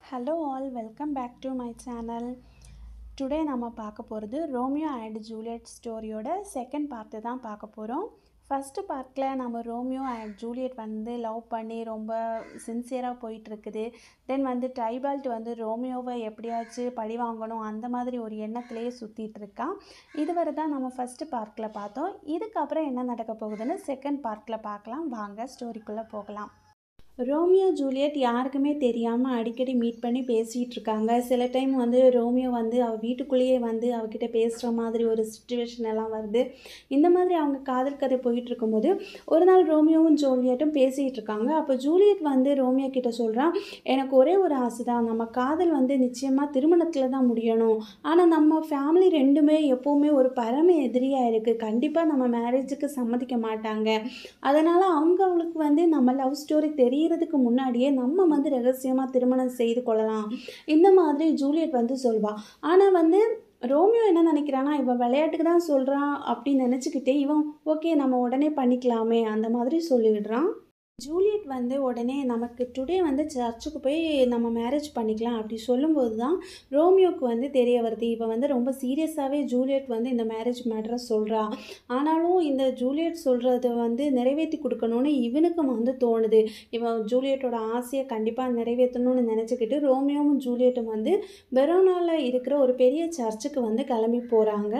hello all welcome back to my channel today நம்ம பார்க்க போகிறது ரோமியோ அண்ட் ஜூலியட் ஸ்டோரியோட செகண்ட் பார்ட்டு தான் பார்க்க போகிறோம் ஃபஸ்ட்டு பார்ட்டில் நம்ம ரோமியோ அண்ட் ஜூலியட் வந்து லவ் பண்ணி ரொம்ப சின்சியராக போயிட்டுருக்குது தென் வந்து டைபால்ட் வந்து ரோமியோவை எப்படியாச்சும் பழி வாங்கணும் அந்த மாதிரி ஒரு எண்ணத்திலேயே சுற்றிட்டு இருக்கான் இதுவரை தான் நம்ம ஃபஸ்ட்டு பார்ட்டில் பார்த்தோம் இதுக்கப்புறம் என்ன நடக்க போகுதுன்னு செகண்ட் பார்ட்டில் பார்க்கலாம் வாங்க ஸ்டோரிக்குள்ளே போகலாம் ரோமியோ ஜூலியட் யாருக்குமே தெரியாமல் அடிக்கடி மீட் பண்ணி பேசிகிட்டு இருக்காங்க சில டைம் வந்து ரோமியோ வந்து அவ வீட்டுக்குள்ளேயே வந்து அவகிட்ட பேசுகிற மாதிரி ஒரு சுச்சுவேஷன் எல்லாம் வருது இந்த மாதிரி அவங்க காதல் கதை போயிட்டு இருக்கும்போது ஒரு நாள் ரோமியோவும் ஜூலியட்டும் பேசிகிட்டு இருக்காங்க அப்போ ஜூலியட் வந்து ரோமியோ கிட்ட சொல்கிறான் எனக்கு ஒரே ஒரு ஆசை தான் நம்ம காதல் வந்து நிச்சயமாக திருமணத்தில் தான் முடியணும் ஆனால் நம்ம ஃபேமிலி ரெண்டுமே எப்போவுமே ஒரு பரம எதிரியாக இருக்குது கண்டிப்பாக நம்ம மேரேஜுக்கு சம்மதிக்க மாட்டாங்க அதனால் அவங்களுக்கு வந்து நம்ம லவ் ஸ்டோரி தெரியறதுக்கு முன்னாடியே நம்ம வந்து ரகசியமாக திருமணம் செய்து கொள்ளலாம் இந்த மாதிரி ஜூலியட் வந்து சொல்வா ஆனால் வந்து ரோமியோ என்ன நினைக்கிறான்னா இவன் விளையாட்டுக்கு தான் சொல்கிறான் அப்படின்னு நினச்சிக்கிட்டே இவன் ஓகே நம்ம உடனே பண்ணிக்கலாமே அந்த மாதிரி சொல்லிவிடுறான் ஜூலியட் வந்து உடனே நமக்கு டுடே வந்து சர்ச்சுக்கு போய் நம்ம மேரேஜ் பண்ணிக்கலாம் அப்படி சொல்லும்போது தான் ரோமியோக்கு வந்து தெரிய வருது இவன் வந்து ரொம்ப சீரியஸாகவே ஜூலியட் வந்து இந்த மேரேஜ் மேட்டரை சொல்கிறா ஆனாலும் இந்த ஜூலியட் சொல்கிறத வந்து நிறைவேற்றி கொடுக்கணும்னு இவனுக்கும் வந்து தோணுது இவன் ஜூலியட்டோட ஆசையை கண்டிப்பாக நிறைவேற்றணும்னு நினச்சிக்கிட்டு ரோமியோவும் ஜூலியட்டும் வந்து பெரோனாவில் இருக்கிற ஒரு பெரிய சர்ச்சுக்கு வந்து கிளம்பி போகிறாங்க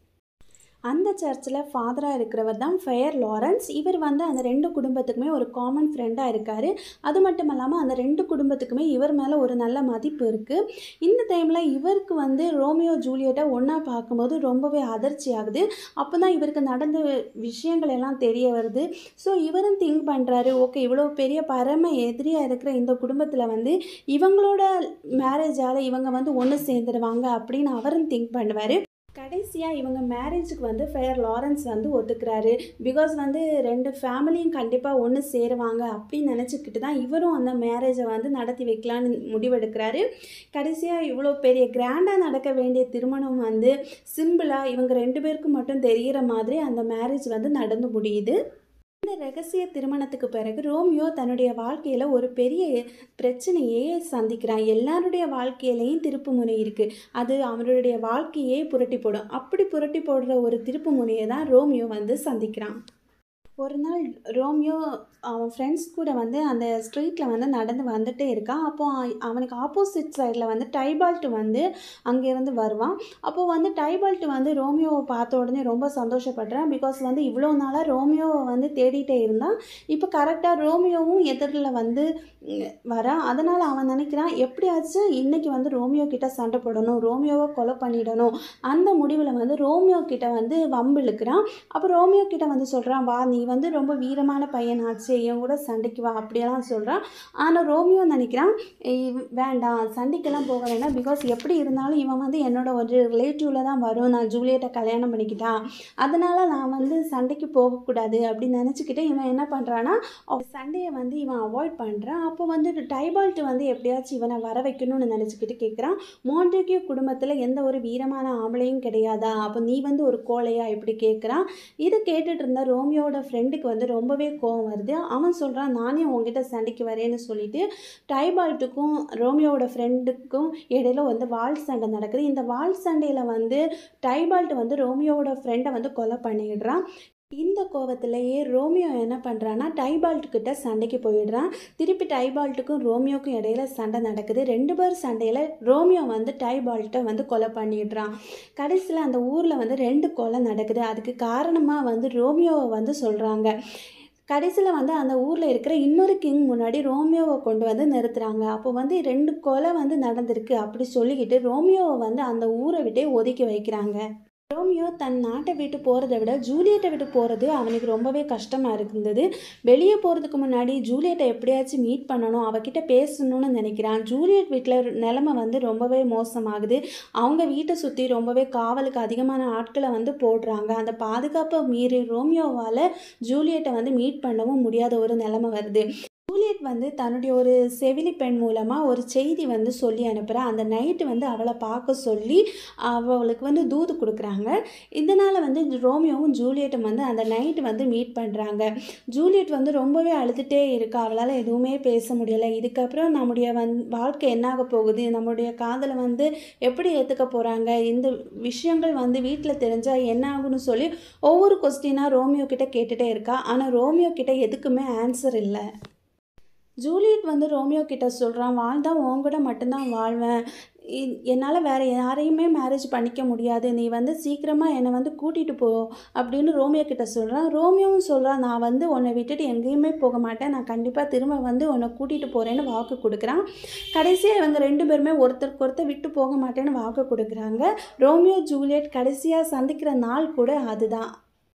அந்த சர்ச்சில் ஃபாதராக இருக்கிறவர் தான் ஃபயர் லாரன்ஸ் இவர் வந்து அந்த ரெண்டு குடும்பத்துக்குமே ஒரு காமன் ஃப்ரெண்டாக இருக்கார் அது மட்டும் இல்லாமல் அந்த ரெண்டு குடும்பத்துக்குமே இவர் மேலே ஒரு நல்ல மதிப்பு இருக்குது இந்த டைமில் இவருக்கு வந்து ரோமியோ ஜூலியட்டை ஒன்றா பார்க்கும்போது ரொம்பவே அதிர்ச்சி ஆகுது அப்போ தான் இவருக்கு நடந்த விஷயங்கள் எல்லாம் தெரிய வருது ஸோ இவரும் திங்க் பண்ணுறாரு ஓகே இவ்வளோ பெரிய பரம எதிரியாக இருக்கிற இந்த குடும்பத்தில் வந்து இவங்களோட மேரேஜால் இவங்க வந்து ஒன்று சேர்ந்துடுவாங்க அப்படின்னு அவரும் திங்க் பண்ணுவார் கடைசியாக இவங்க மேரேஜுக்கு வந்து ஃபயர் லாரன்ஸ் வந்து ஒத்துக்கிறாரு பிகாஸ் வந்து ரெண்டு ஃபேமிலியும் கண்டிப்பாக ஒன்று சேருவாங்க அப்படின்னு நினச்சிக்கிட்டு தான் இவரும் அந்த மேரேஜை வந்து நடத்தி வைக்கலான்னு முடிவெடுக்கிறாரு கடைசியாக இவ்வளோ பெரிய கிராண்டாக நடக்க வேண்டிய திருமணம் வந்து சிம்பிளாக இவங்க ரெண்டு பேருக்கும் மட்டும் தெரிகிற மாதிரி அந்த மேரேஜ் வந்து நடந்து முடியுது இந்த ரகசிய திருமணத்துக்கு பிறகு ரோமியோ தன்னுடைய வாழ்க்கையில் ஒரு பெரிய பிரச்சனையே சந்திக்கிறான் எல்லாருடைய வாழ்க்கையிலையும் திருப்பு முனை இருக்குது அது அவருடைய வாழ்க்கையே புரட்டி போடும் அப்படி புரட்டி போடுற ஒரு திருப்பு முனையை தான் ரோமியோ வந்து சந்திக்கிறான் ஒரு நாள் ரோமியோ அவன் ஃப்ரெண்ட்ஸ் கூட வந்து அந்த ஸ்ட்ரீட்டில் வந்து நடந்து வந்துட்டே இருக்கான் அப்போ அவனுக்கு ஆப்போசிட் சைடில் வந்து டைபால்ட் வந்து அங்கேருந்து வருவான் அப்போது வந்து டைபால்ட் வந்து ரோமியோவை பார்த்த உடனே ரொம்ப சந்தோஷப்படுறான் பிகாஸ் வந்து இவ்வளோ நாளாக ரோமியோவை வந்து தேடிட்டே இருந்தான் இப்போ கரெக்டாக ரோமியோவும் எதிரில் வந்து வரான் அதனால் அவன் நினைக்கிறான் எப்படியாச்சும் இன்றைக்கி வந்து ரோமியோ கிட்ட சண்டை போடணும் ரோமியோவை கொலை பண்ணிடணும் அந்த முடிவில் வந்து ரோமியோ கிட்ட வந்து வம்பு இழுக்கிறான் அப்போ ரோமியோ கிட்ட வந்து சொல்கிறான் வா நீ வந்து ரொம்ப வீரமான பையனாச்சு என் கூட சண்டைக்கு வா அப்படியெல்லாம் சொல்கிறான் ஆனால் ரோமியோ நினைக்கிறான் வேண்டாம் சண்டைக்கெல்லாம் போக வேண்டாம் பிகாஸ் எப்படி இருந்தாலும் இவன் வந்து என்னோட ஒரு ரிலேட்டிவில் தான் வரும் நான் ஜூலியட்டை கல்யாணம் பண்ணிக்கிட்டான் அதனால் நான் வந்து சண்டைக்கு போகக்கூடாது அப்படின்னு நினச்சிக்கிட்டு இவன் என்ன பண்ணுறான்னா சண்டையை வந்து இவன் அவாய்ட் பண்ணுறான் அப்போ வந்து டைபால்ட் வந்து எப்படியாச்சும் இவனை வர வைக்கணும்னு நினச்சிக்கிட்டு கேட்குறான் மோண்டேக்கியோ குடும்பத்தில் எந்த ஒரு வீரமான ஆம்பளையும் கிடையாதா அப்போ நீ வந்து ஒரு கோழையா இப்படி கேட்குறான் இதை கேட்டுட்டு இருந்த ரோமியோட ஃப்ரெண்டுக்கு வந்து ரொம்பவே கோவம் வருது அவன் சொல்கிறான் நானே உங்ககிட்ட சண்டைக்கு வரேன்னு சொல்லிட்டு டைபால்ட்டுக்கும் ரோமியோவோட ஃப்ரெண்டுக்கும் இடையில வந்து வால் சண்டை நடக்குது இந்த வால் சண்டையில் வந்து டைபால்ட் வந்து ரோமியோவோட ஃப்ரெண்டை வந்து கொலை பண்ணிடுறான் இந்த கோவத்திலேயே ரோமியோ என்ன பண்ணுறான்னா டைபால்ட்டுக்கிட்ட சண்டைக்கு போயிடுறான் திருப்பி டைபால்ட்டுக்கும் ரோமியோக்கும் இடையில சண்டை நடக்குது ரெண்டு பேர் சண்டையில் ரோமியோ வந்து டைபால்ட்டை வந்து கொலை பண்ணிடுறான் கடைசியில் அந்த ஊரில் வந்து ரெண்டு கொலை நடக்குது அதுக்கு காரணமாக வந்து ரோமியோவை வந்து சொல்கிறாங்க கடைசியில் வந்து அந்த ஊரில் இருக்கிற இன்னொரு கிங் முன்னாடி ரோமியோவை கொண்டு வந்து நிறுத்துகிறாங்க அப்போ வந்து ரெண்டு கொலை வந்து நடந்திருக்கு அப்படி சொல்லிக்கிட்டு ரோமியோவை வந்து அந்த ஊரை விட்டே ஒதுக்கி வைக்கிறாங்க ரோமியோ தன் நாட்டை விட்டு போகிறத விட ஜூலியட்டை விட்டு போகிறது அவனுக்கு ரொம்பவே கஷ்டமாக இருந்தது வெளியே போகிறதுக்கு முன்னாடி ஜூலியட்டை எப்படியாச்சும் மீட் பண்ணணும் அவகிட்ட பேசணும்னு நினைக்கிறான் ஜூலியட் வீட்டில் நிலமை வந்து ரொம்பவே மோசமாகுது அவங்க வீட்டை சுற்றி ரொம்பவே காவலுக்கு அதிகமான ஆட்களை வந்து போடுறாங்க அந்த பாதுகாப்பை மீறி ரோமியோவால் ஜூலியட்டை வந்து மீட் பண்ணவும் முடியாத ஒரு நிலமை வருது ஜூலியட் வந்து தன்னுடைய ஒரு செவிலி பெண் மூலமாக ஒரு செய்தி வந்து சொல்லி அனுப்புகிறா அந்த நைட்டு வந்து அவளை பார்க்க சொல்லி அவளுக்கு வந்து தூது கொடுக்குறாங்க இதனால் வந்து ரோமியோவும் ஜூலியட்டும் வந்து அந்த நைட்டு வந்து மீட் பண்ணுறாங்க ஜூலியட் வந்து ரொம்பவே அழுதுகிட்டே இருக்கா அவளால் எதுவுமே பேச முடியலை இதுக்கப்புறம் நம்முடைய வந் வாழ்க்கை என்னாக போகுது நம்முடைய காதலை வந்து எப்படி ஏற்றுக்க போகிறாங்க இந்த விஷயங்கள் வந்து வீட்டில் தெரிஞ்சால் என்ன ஆகும்னு சொல்லி ஒவ்வொரு கொஸ்டினாக ரோமியோ கிட்ட கேட்டுகிட்டே இருக்கா ஆனால் ரோமியோ கிட்ட எதுக்குமே ஆன்சர் இல்லை ஜூலியட் வந்து ரோமியோ கிட்ட சொல்கிறான் வாழ்ந்தா உன் கூட மட்டும்தான் வாழ்வேன் இ- என்னால் வேறு யாரையுமே மேரேஜ் பண்ணிக்க முடியாது நீ வந்து சீக்கிரமாக என்னை வந்து கூட்டிகிட்டு போ அப்படின்னு ரோமியோ கிட்ட சொல்கிறான் ரோமியோவும் சொல்கிறான் நான் வந்து உன்னை விட்டுட்டு எங்கேயுமே போக மாட்டேன் நான் கண்டிப்பாக திரும்ப வந்து உன்னை கூட்டிகிட்டு போகிறேன்னு வாக்கு கொடுக்குறான் கடைசியாக இவங்க ரெண்டு பேருமே ஒருத்தருக்கு ஒருத்தர் விட்டு போக மாட்டேன்னு வாக்கு கொடுக்குறாங்க ரோமியோ ஜூலியட் கடைசியாக சந்திக்கிற நாள் கூட அதுதான்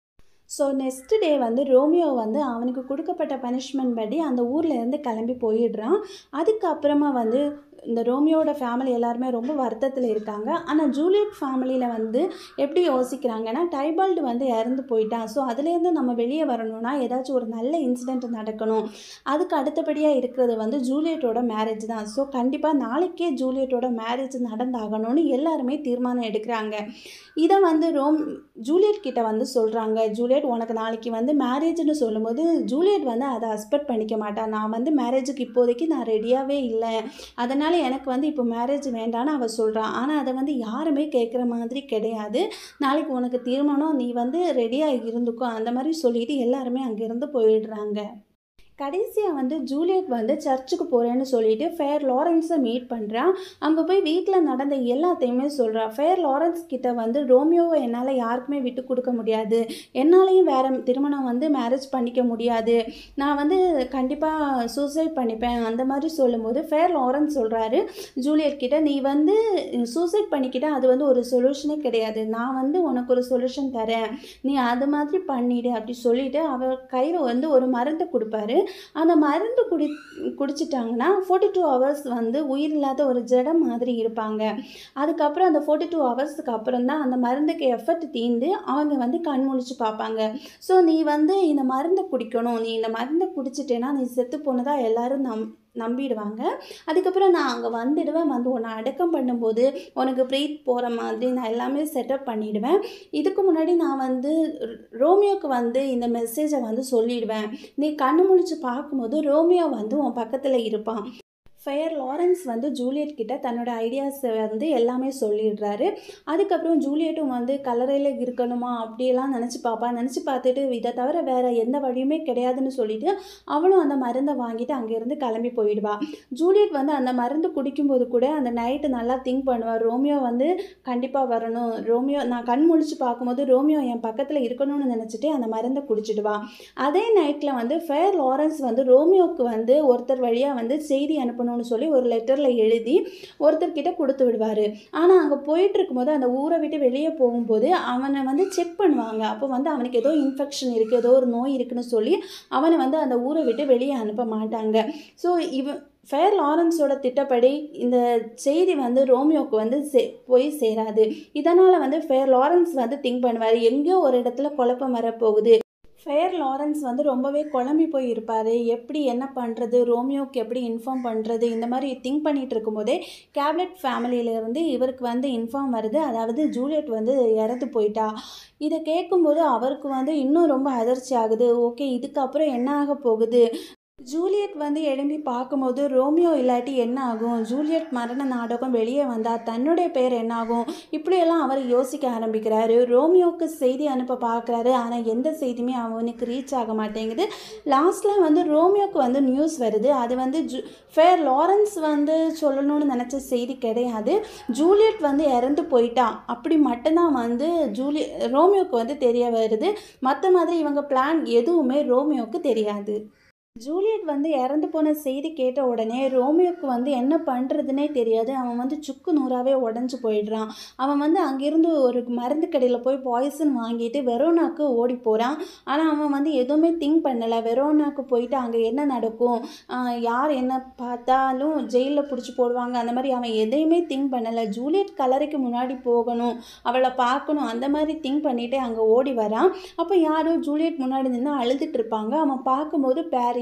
ஸோ நெக்ஸ்ட் டே வந்து ரோமியோ வந்து அவனுக்கு கொடுக்கப்பட்ட பனிஷ்மெண்ட் படி அந்த ஊர்ல இருந்து கிளம்பி போயிடுறான் அதுக்கப்புறமா வந்து இந்த ரோமியோட ஃபேமிலி எல்லாருமே ரொம்ப வருத்தத்தில் இருக்காங்க ஆனால் ஜூலியட் ஃபேமிலியில் வந்து எப்படி யோசிக்கிறாங்கன்னா டைபால்டு வந்து இறந்து போயிட்டான் ஸோ அதுலேருந்து நம்ம வெளியே வரணும்னா ஏதாச்சும் ஒரு நல்ல இன்சிடெண்ட் நடக்கணும் அதுக்கு அடுத்தபடியாக இருக்கிறது வந்து ஜூலியட்டோட மேரேஜ் தான் ஸோ கண்டிப்பாக நாளைக்கே ஜூலியட்டோட மேரேஜ் நடந்தாகணும்னு எல்லாருமே தீர்மானம் எடுக்கிறாங்க இதை வந்து ரோம் ஜூலியட் கிட்ட வந்து சொல்கிறாங்க ஜூலியட் உனக்கு நாளைக்கு வந்து மேரேஜ்னு சொல்லும்போது ஜூலியட் வந்து அதை அஸ்பெக்ட் பண்ணிக்க மாட்டான் நான் வந்து மேரேஜுக்கு இப்போதைக்கு நான் ரெடியாகவே இல்லை அதனால் எனக்கு வந்து இப்போ மேரேஜ் வேண்டான்னு அவள் சொல்கிறான் ஆனால் அதை வந்து யாருமே கேட்குற மாதிரி கிடையாது நாளைக்கு உனக்கு திருமணம் நீ வந்து ரெடியாக இருந்துக்கோ அந்த மாதிரி சொல்லிட்டு எல்லாருமே அங்கேருந்து போயிடுறாங்க கடைசியாக வந்து ஜூலியட் வந்து சர்ச்சுக்கு போகிறேன்னு சொல்லிட்டு ஃபேர் லாரன்ஸை மீட் பண்ணுறான் அங்கே போய் வீட்டில் நடந்த எல்லாத்தையுமே சொல்கிறா ஃபேர் லாரன்ஸ் கிட்ட வந்து ரோமியோவை என்னால் யாருக்குமே விட்டு கொடுக்க முடியாது என்னாலையும் வேற திருமணம் வந்து மேரேஜ் பண்ணிக்க முடியாது நான் வந்து கண்டிப்பாக சூசைட் பண்ணிப்பேன் அந்த மாதிரி சொல்லும்போது ஃபேர் லாரன்ஸ் சொல்கிறாரு ஜூலியட் கிட்ட நீ வந்து சூசைட் பண்ணிக்கிட்ட அது வந்து ஒரு சொல்யூஷனே கிடையாது நான் வந்து உனக்கு ஒரு சொல்யூஷன் தரேன் நீ அது மாதிரி பண்ணிடு அப்படி சொல்லிட்டு அவர் கையில் வந்து ஒரு மருந்து கொடுப்பாரு அந்த மருந்து குடி குடிச்சிட்டாங்கன்னா ஃபோர்ட்டி டூ ஹவர்ஸ் வந்து உயிர் இல்லாத ஒரு ஜடம் மாதிரி இருப்பாங்க அதுக்கப்புறம் அந்த ஃபோர்ட்டி டூ ஹவர்ஸுக்கு அப்புறம் தான் அந்த மருந்துக்கு எஃபர்ட் தீர்ந்து அவங்க வந்து கண் முழிச்சு பார்ப்பாங்க ஸோ நீ வந்து இந்த மருந்தை குடிக்கணும் நீ இந்த மருந்தை குடிச்சிட்டேன்னா நீ செத்து போனதா எல்லாரும் நம் நம்பிடுவாங்க அதுக்கப்புறம் நான் அங்கே வந்துடுவேன் வந்து உன்னை அடக்கம் பண்ணும்போது உனக்கு ப்ரீத் போகிற மாதிரி நான் எல்லாமே செட்டப் பண்ணிடுவேன் இதுக்கு முன்னாடி நான் வந்து ரோமியோக்கு வந்து இந்த மெசேஜை வந்து சொல்லிடுவேன் நீ கண்ணு முழிச்சு பார்க்கும்போது ரோமியோ வந்து உன் பக்கத்தில் இருப்பான் ஃபயர் லாரன்ஸ் வந்து ஜூலியட் கிட்ட தன்னோட ஐடியாஸை வந்து எல்லாமே சொல்லிடுறாரு அதுக்கப்புறம் ஜூலியட்டும் வந்து கலரையில் இருக்கணுமா அப்படியெல்லாம் நினச்சி பார்ப்பா நினச்சி பார்த்துட்டு இதை தவிர வேறு எந்த வழியுமே கிடையாதுன்னு சொல்லிட்டு அவளும் அந்த மருந்தை வாங்கிட்டு அங்கேருந்து கிளம்பி போயிடுவா ஜூலியட் வந்து அந்த மருந்து குடிக்கும்போது கூட அந்த நைட்டு நல்லா திங்க் பண்ணுவாள் ரோமியோ வந்து கண்டிப்பாக வரணும் ரோமியோ நான் கண் முழிச்சு பார்க்கும்போது ரோமியோ என் பக்கத்தில் இருக்கணும்னு நினச்சிட்டு அந்த மருந்தை குடிச்சிடுவா அதே நைட்டில் வந்து ஃபேர் லாரன்ஸ் வந்து ரோமியோவுக்கு வந்து ஒருத்தர் வழியாக வந்து செய்தி அனுப்பணும்னு சொல்லி ஒரு லெட்டரில் எழுதி ஒருத்தர்கிட்ட கொடுத்து விடுவார் ஆனால் அங்கே போயிட்டு இருக்கும்போது அந்த ஊரை விட்டு வெளியே போகும்போது அவனை வந்து செக் பண்ணுவாங்க அப்போ வந்து அவனுக்கு ஏதோ இன்ஃபெக்ஷன் இருக்குது ஏதோ ஒரு நோய் இருக்குன்னு சொல்லி அவனை வந்து அந்த ஊரை விட்டு வெளியே அனுப்ப மாட்டாங்க ஸோ இவன் ஃபேர் லாரன்ஸோட திட்டப்படி இந்த செய்தி வந்து ரோமியோக்கு வந்து சே போய் சேராது இதனால் வந்து ஃபேர் லாரன்ஸ் வந்து திங்க் பண்ணுவார் எங்கேயோ ஒரு இடத்துல குழப்பம் வரப்போகுது ஃபேர் லாரன்ஸ் வந்து ரொம்பவே குழம்பி போய் இருப்பார் எப்படி என்ன பண்ணுறது ரோமியோக்கு எப்படி இன்ஃபார்ம் பண்ணுறது இந்த மாதிரி திங்க் பண்ணிகிட்டு இருக்கும்போதே கேப்லெட் ஃபேமிலியிலேருந்து இவருக்கு வந்து இன்ஃபார்ம் வருது அதாவது ஜூலியட் வந்து இறந்து போயிட்டா இதை கேட்கும்போது அவருக்கு வந்து இன்னும் ரொம்ப அதிர்ச்சி ஆகுது ஓகே இதுக்கப்புறம் என்ன ஆக போகுது ஜூலியட் வந்து எழும்பி பார்க்கும்போது ரோமியோ இல்லாட்டி என்ன ஆகும் ஜூலியட் மரண நாடகம் வெளியே வந்தால் தன்னுடைய பேர் என்ன ஆகும் இப்படியெல்லாம் அவர் யோசிக்க ஆரம்பிக்கிறாரு ரோமியோவுக்கு செய்தி அனுப்ப பார்க்குறாரு ஆனால் எந்த செய்தியுமே அவனுக்கு ரீச் ஆக மாட்டேங்குது லாஸ்ட்டில் வந்து ரோமியோவுக்கு வந்து நியூஸ் வருது அது வந்து ஜூ ஃபேர் லாரன்ஸ் வந்து சொல்லணும்னு நினச்ச செய்தி கிடையாது ஜூலியட் வந்து இறந்து போயிட்டா அப்படி மட்டும்தான் வந்து ஜூலி ரோமியோவுக்கு வந்து தெரிய வருது மற்ற மாதிரி இவங்க பிளான் எதுவுமே ரோமியோவுக்கு தெரியாது ஜூலியட் வந்து இறந்து போன செய்தி கேட்ட உடனே ரோமியோக்கு வந்து என்ன பண்ணுறதுனே தெரியாது அவன் வந்து சுக்கு நூறாவே உடஞ்சி போயிடுறான் அவன் வந்து அங்கேருந்து ஒரு மருந்து கடையில் போய் பாய்சன் வாங்கிட்டு வெரோனாக்கு ஓடி போகிறான் ஆனால் அவன் வந்து எதுவுமே திங்க் பண்ணலை வெரோனாக்கு போயிட்டு அங்கே என்ன நடக்கும் ஆஹ் யார் என்ன பார்த்தாலும் ஜெயிலில் பிடிச்சி போடுவாங்க அந்த மாதிரி அவன் எதையுமே திங்க் பண்ணலை ஜூலியட் கலரைக்கு முன்னாடி போகணும் அவளை பார்க்கணும் அந்த மாதிரி திங்க் பண்ணிட்டு அங்கே ஓடி வரான் அப்போ யாரோ ஜூலியட் முன்னாடி நின்று அழுதுட்டு இருப்பாங்க அவன் பார்க்கும்போது பாரிஸ்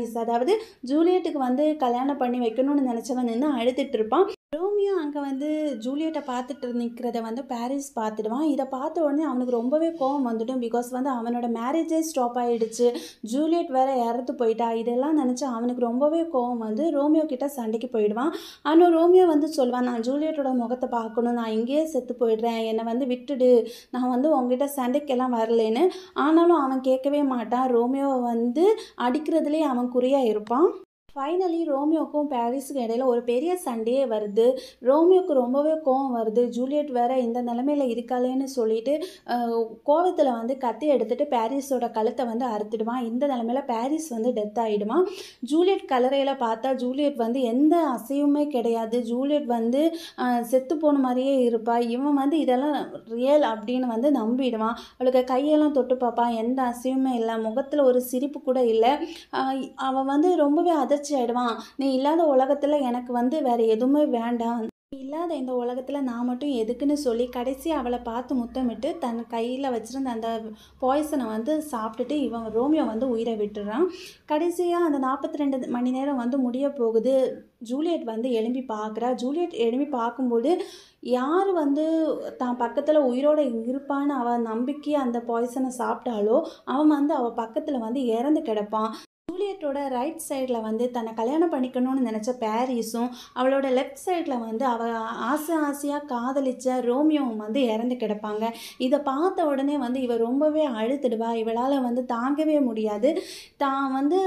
பாரிஸ் அதாவது ஜூலியட்டுக்கு வந்து கல்யாணம் பண்ணி வைக்கணும்னு நினச்சவன் நின்று அழுதுட்டு இருப்பான் ரோமியோ அங்கே வந்து ஜூலியட்டை பார்த்துட்டு நிற்கிறத வந்து பாரிஸ் பார்த்துடுவான் இதை பார்த்த உடனே அவனுக்கு ரொம்பவே கோவம் வந்துடும் பிகாஸ் வந்து அவனோட மேரேஜே ஸ்டாப் ஆகிடுச்சு ஜூலியட் வேற இறந்து போயிட்டா இதெல்லாம் நினச்சி அவனுக்கு ரொம்பவே கோவம் வந்து ரோமியோ கிட்ட சண்டைக்கு போயிடுவான் ஆனால் ரோமியோ வந்து சொல்வான் நான் ஜூலியட்டோட முகத்தை பார்க்கணும் நான் இங்கேயே செத்து போயிடுறேன் என்னை வந்து விட்டுடு நான் வந்து உங்ககிட்ட சண்டைக்கெல்லாம் வரலேன்னு ஆனாலும் அவன் கேட்கவே மாட்டான் ரோமியோவை வந்து அடிக்கிறதுலேயே அவன் குறியாக இருப்பான் ஃபைனலி ரோமியோக்கும் பாரிஸுக்கும் இடையில ஒரு பெரிய சண்டையே வருது ரோமியோக்கு ரொம்பவே கோவம் வருது ஜூலியட் வேற இந்த நிலமையில இருக்காளேன்னு சொல்லிட்டு கோவத்தில் வந்து கத்தி எடுத்துட்டு பாரிஸோட கழுத்தை வந்து அறுத்துடுவான் இந்த நிலமையில பாரிஸ் வந்து டெத் ஆகிடுவான் ஜூலியட் கலரையில் பார்த்தா ஜூலியட் வந்து எந்த அசையுமே கிடையாது ஜூலியட் வந்து அஹ், செத்து போன மாதிரியே இருப்பா இவன் வந்து இதெல்லாம் ரியல் அப்படின்னு வந்து நம்பிடுவான் அவளுக்கு கையெல்லாம் தொட்டு பார்ப்பான் எந்த அசையுமே இல்லை முகத்தில் ஒரு சிரிப்பு கூட இல்லை ஆஹ் அவன் வந்து ரொம்பவே அதிர்ச்சி ஆயிடுவான் நீ இல்லாத உலகத்தில் எனக்கு வந்து வேற எதுவுமே வேண்டாம் நீ இல்லாத இந்த உலகத்தில் நான் மட்டும் எதுக்குன்னு சொல்லி கடைசி அவளை பார்த்து முத்தமிட்டு தன் கையில் வச்சிருந்த அந்த பாய்சனை வந்து சாப்பிட்டுட்டு இவன் ரோமியோ வந்து உயிரை விட்டுறான் கடைசியாக அந்த நாற்பத்தி ரெண்டு மணி நேரம் வந்து முடிய போகுது ஜூலியட் வந்து எழும்பி பார்க்குறா ஜூலியட் எழும்பி பார்க்கும்போது யார் வந்து தான் பக்கத்தில் உயிரோட இருப்பான்னு அவன் நம்பிக்கை அந்த பாய்சனை சாப்பிட்டாலோ அவன் வந்து அவள் பக்கத்தில் வந்து இறந்து கிடப்பான் ஜூலியட்டோட ரைட் சைடில் வந்து தன்னை கல்யாணம் பண்ணிக்கணும்னு நினச்ச பாரிஸும் அவளோட லெஃப்ட் சைடில் வந்து அவள் ஆசை ஆசையாக காதலிச்ச ரோமியோவும் வந்து இறந்து கிடப்பாங்க இதை பார்த்த உடனே வந்து இவ ரொம்பவே அழுத்துடுவா இவளால் வந்து தாங்கவே முடியாது தான் வந்து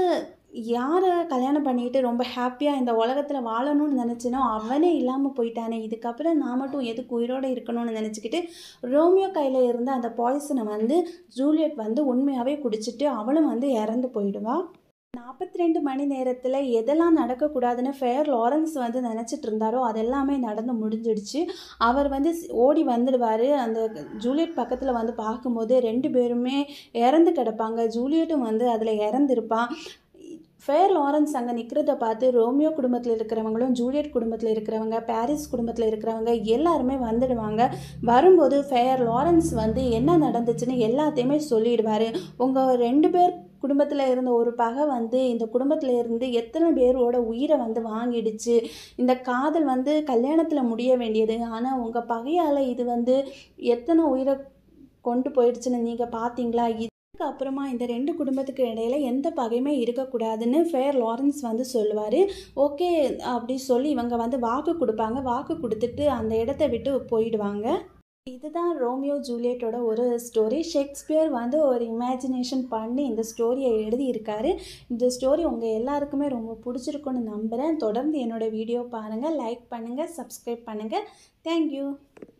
யாரை கல்யாணம் பண்ணிட்டு ரொம்ப ஹாப்பியாக இந்த உலகத்தில் வாழணும்னு நினச்சினோ அவனே இல்லாமல் போயிட்டானே இதுக்கப்புறம் நான் மட்டும் எதுக்கு உயிரோடு இருக்கணும்னு நினச்சிக்கிட்டு ரோமியோ கையில் இருந்த அந்த பாய்சனை வந்து ஜூலியட் வந்து உண்மையாகவே குடிச்சிட்டு அவளும் வந்து இறந்து போயிடுவா நாற்பத்தி ரெண்டு மணி நேரத்தில் எதெல்லாம் நடக்கக்கூடாதுன்னு ஃபேர் லாரன்ஸ் வந்து நினச்சிட்டு இருந்தாரோ அதெல்லாமே நடந்து முடிஞ்சிடுச்சு அவர் வந்து ஸ்- ஓடி வந்துடுவார் அந்த ஜூலியட் பக்கத்தில் வந்து பார்க்கும்போது ரெண்டு பேருமே இறந்து கிடப்பாங்க ஜூலியட்டும் வந்து அதில் இறந்துருப்பான் ஃபேர் லாரன்ஸ் அங்கே நிற்கிறத பார்த்து ரோமியோ குடும்பத்தில் இருக்கிறவங்களும் ஜூலியட் குடும்பத்தில் இருக்கிறவங்க பாரிஸ் குடும்பத்தில் இருக்கிறவங்க எல்லாருமே வந்துடுவாங்க வரும்போது ஃபேர் லாரன்ஸ் வந்து என்ன நடந்துச்சுன்னு எல்லாத்தையுமே சொல்லிடுவார் உங்கள் ரெண்டு பேர் குடும்பத்தில் இருந்த ஒரு பகை வந்து இந்த குடும்பத்தில் இருந்து எத்தனை பேரோட உயிரை வந்து வாங்கிடுச்சு இந்த காதல் வந்து கல்யாணத்தில் முடிய வேண்டியது ஆனால் உங்கள் பகையால் இது வந்து எத்தனை உயிரை கொண்டு போயிடுச்சுன்னு நீங்கள் பார்த்தீங்களா இதுக்கு அப்புறமா இந்த ரெண்டு குடும்பத்துக்கு இடையில எந்த பகையுமே இருக்கக்கூடாதுன்னு ஃபேர் லாரன்ஸ் வந்து சொல்லுவார் ஓகே அப்படி சொல்லி இவங்க வந்து வாக்கு கொடுப்பாங்க வாக்கு கொடுத்துட்டு அந்த இடத்த விட்டு போயிடுவாங்க இதுதான் ரோமியோ ஜூலியட்டோட ஒரு ஸ்டோரி ஷேக்ஸ்பியர் வந்து ஒரு இமேஜினேஷன் பண்ணி இந்த ஸ்டோரியை எழுதியிருக்காரு இந்த ஸ்டோரி உங்கள் எல்லாருக்குமே ரொம்ப பிடிச்சிருக்குன்னு நம்புகிறேன் தொடர்ந்து என்னோட வீடியோ பாருங்கள் லைக் பண்ணுங்கள் சப்ஸ்கிரைப் பண்ணுங்கள் தேங்க்யூ